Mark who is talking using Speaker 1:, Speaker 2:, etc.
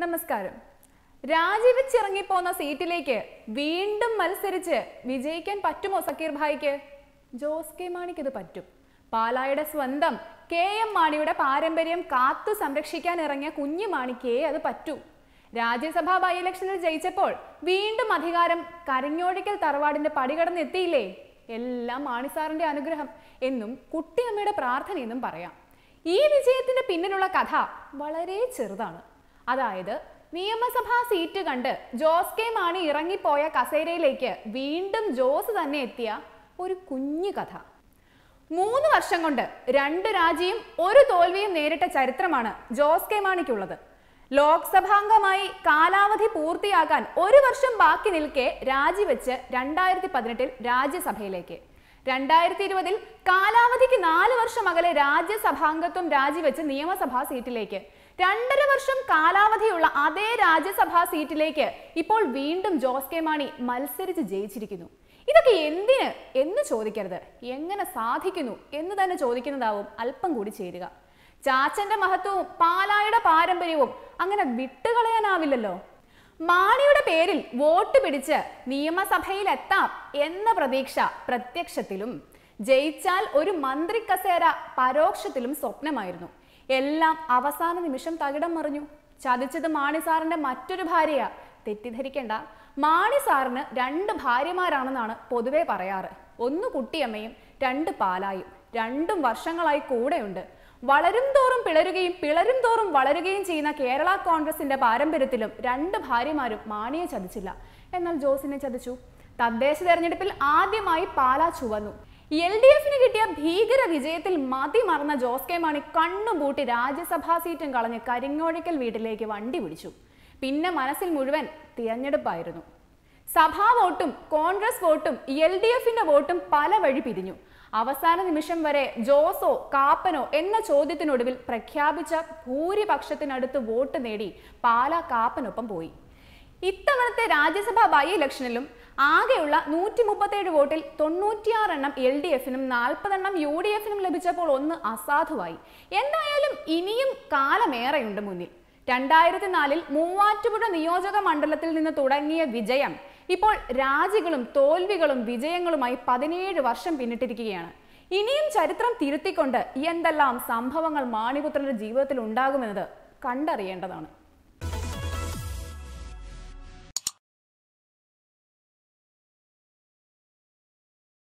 Speaker 1: നമസ്കാരം രാജിവെച്ചിറങ്ങിപ്പോന്ന സീറ്റിലേക്ക് വീണ്ടും മത്സരിച്ച് വിജയിക്കാൻ പറ്റുമോ സക്കീർ ഭായിക്ക് ജോസ് കെ മാണിക്ക് ഇത് പറ്റും പാലായുടെ സ്വന്തം കെ എം മാണിയുടെ പാരമ്പര്യം കാത്തു സംരക്ഷിക്കാൻ ഇറങ്ങിയ കുഞ്ഞു മാണിക്കേ അത് പറ്റൂ രാജ്യസഭാ ബൈ ഇലക്ഷനിൽ ജയിച്ചപ്പോൾ വീണ്ടും അധികാരം കരഞ്ഞോഴിക്കൽ തറവാടിന്റെ പടികടന്ന് എത്തിയില്ലേ എല്ലാം മാണിസാറിന്റെ അനുഗ്രഹം എന്നും കുട്ടിയമ്മയുടെ പ്രാർത്ഥനയെന്നും പറയാം ഈ വിജയത്തിന്റെ പിന്നിലുള്ള കഥ വളരെ ചെറുതാണ് അതായത് നിയമസഭാ സീറ്റ് കണ്ട് ജോസ് കെ മാണി ഇറങ്ങിപ്പോയ കസേരയിലേക്ക് വീണ്ടും ജോസ് തന്നെ എത്തിയ ഒരു കുഞ്ഞു കഥ മൂന്ന് വർഷം കൊണ്ട് രണ്ട് രാജിയും ഒരു തോൽവിയും നേരിട്ട ചരിത്രമാണ് ജോസ് കെ മാണിക്കുള്ളത് ലോക്സഭാംഗമായി കാലാവധി പൂർത്തിയാക്കാൻ ഒരു വർഷം ബാക്കി നിൽക്കെ രാജിവെച്ച് രണ്ടായിരത്തി പതിനെട്ടിൽ രാജ്യസഭയിലേക്ക് രണ്ടായിരത്തി ഇരുപതിൽ കാലാവധിക്ക് നാല് വർഷം അകലെ രാജ്യസഭാംഗത്വം രാജിവെച്ച് നിയമസഭാ സീറ്റിലേക്ക് രണ്ടര വർഷം കാലാവധിയുള്ള അതേ രാജ്യസഭാ സീറ്റിലേക്ക് ഇപ്പോൾ വീണ്ടും ജോസ് കെ മാണി മത്സരിച്ച് ജയിച്ചിരിക്കുന്നു ഇതൊക്കെ എന്തിന് എന്ന് ചോദിക്കരുത് എങ്ങനെ സാധിക്കുന്നു എന്ന് തന്നെ ചോദിക്കുന്നതാവും അല്പം കൂടി ചേരുക ചാച്ചന്റെ മഹത്വവും പാലായുടെ പാരമ്പര്യവും അങ്ങനെ വിട്ടുകളയാനാവില്ലല്ലോ മാണിയുടെ പേരിൽ വോട്ട് പിടിച്ച് നിയമസഭയിലെത്താം എന്ന പ്രതീക്ഷ പ്രത്യക്ഷത്തിലും ജയിച്ചാൽ ഒരു മന്ത്രി കസേര പരോക്ഷത്തിലും സ്വപ്നമായിരുന്നു എല്ലാം അവസാന നിമിഷം തകിടം മറിഞ്ഞു ചതിച്ചത് മാണി സാറിന്റെ മറ്റൊരു ഭാര്യയാ തെറ്റിദ്ധരിക്കേണ്ട മാണി സാറിന് രണ്ട് ഭാര്യമാരാണെന്നാണ് പൊതുവെ പറയാറ് ഒന്ന് കുട്ടിയമ്മയും രണ്ട് പാലായും രണ്ടും വർഷങ്ങളായി കൂടെയുണ്ട് വളരും തോറും പിളരുകയും പിളരും തോറും വളരുകയും ചെയ്യുന്ന കേരള കോൺഗ്രസിന്റെ പാരമ്പര്യത്തിലും രണ്ട് ഭാര്യമാരും മാണിയെ ചതിച്ചില്ല എന്നാൽ ജോസിനെ ചതിച്ചു തദ്ദേശ തെരഞ്ഞെടുപ്പിൽ ആദ്യമായി പാലാ ചുവന്നു എൽ ഡി എഫിന് കിട്ടിയ ഭീകര വിജയത്തിൽ മതി മറന്ന ജോസ് കെ മാണി കണ്ണുപൂട്ടി രാജ്യസഭാ സീറ്റും കളഞ്ഞ് കരിങ്ങോഴിക്കൽ വീട്ടിലേക്ക് വണ്ടി പിടിച്ചു പിന്നെ മനസ്സിൽ മുഴുവൻ തിരഞ്ഞെടുപ്പായിരുന്നു സഭാ വോട്ടും കോൺഗ്രസ് വോട്ടും എൽ ഡി എഫിന്റെ വോട്ടും പല വഴി പിരിഞ്ഞു അവസാന നിമിഷം വരെ ജോസോ കാപ്പനോ എന്ന ചോദ്യത്തിനൊടുവിൽ പ്രഖ്യാപിച്ച ഭൂരിപക്ഷത്തിനടുത്ത് വോട്ട് നേടി പാലാ കാപ്പനൊപ്പം പോയി ഇത്തവണത്തെ രാജ്യസഭാ ബൈ ഇലക്ഷനിലും ആകെയുള്ള നൂറ്റി മുപ്പത്തേഴ് വോട്ടിൽ തൊണ്ണൂറ്റിയാറ് എണ്ണം എൽ ഡി എഫിനും നാൽപ്പതെണ്ണം യു ഡി എഫിനും ലഭിച്ചപ്പോൾ ഒന്ന് അസാധുവായി എന്തായാലും ഇനിയും കാലമേറെയുണ്ട് മുന്നിൽ രണ്ടായിരത്തി നാലിൽ മൂവാറ്റുപുഴ നിയോജക മണ്ഡലത്തിൽ നിന്ന് തുടങ്ങിയ വിജയം ഇപ്പോൾ രാജികളും തോൽവികളും വിജയങ്ങളുമായി പതിനേഴ് വർഷം പിന്നിട്ടിരിക്കുകയാണ് ഇനിയും ചരിത്രം തിരുത്തിക്കൊണ്ട് എന്തെല്ലാം സംഭവങ്ങൾ മാണിപുത്രന്റെ ജീവിതത്തിൽ ഉണ്ടാകുമെന്നത് കണ്ടറിയേണ്ടതാണ്